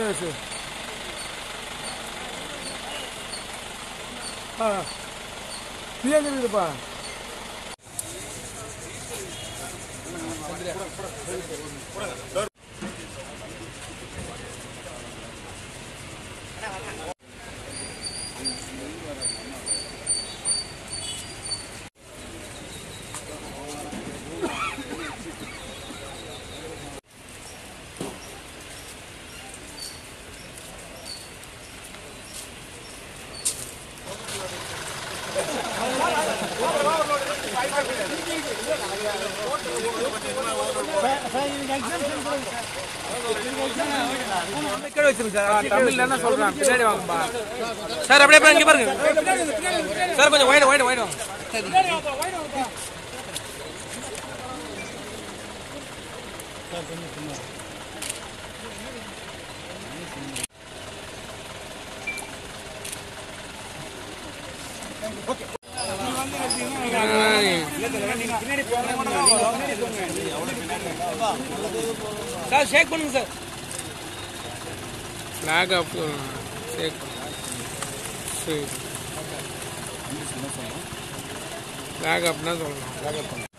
சுரேஷ் ஆ நீ எங்க இருக்குதுப்பா கீழே வச்சிருங்க சார் தமிழ்ல என்ன சொல்றான் பின்னாடி வாங்கப்பா சார் அப்படியே பாருங்க, இங்க பாருங்க சார் கொஞ்சம் வைடு வைடு வைடு வாங்க சார் ஷேக் பண்ணுங்க சார் ஃப்ளாக் ஆஃப் சரி சரி ஃப்ளாக் ஆஃப்னா சொல்லலாம்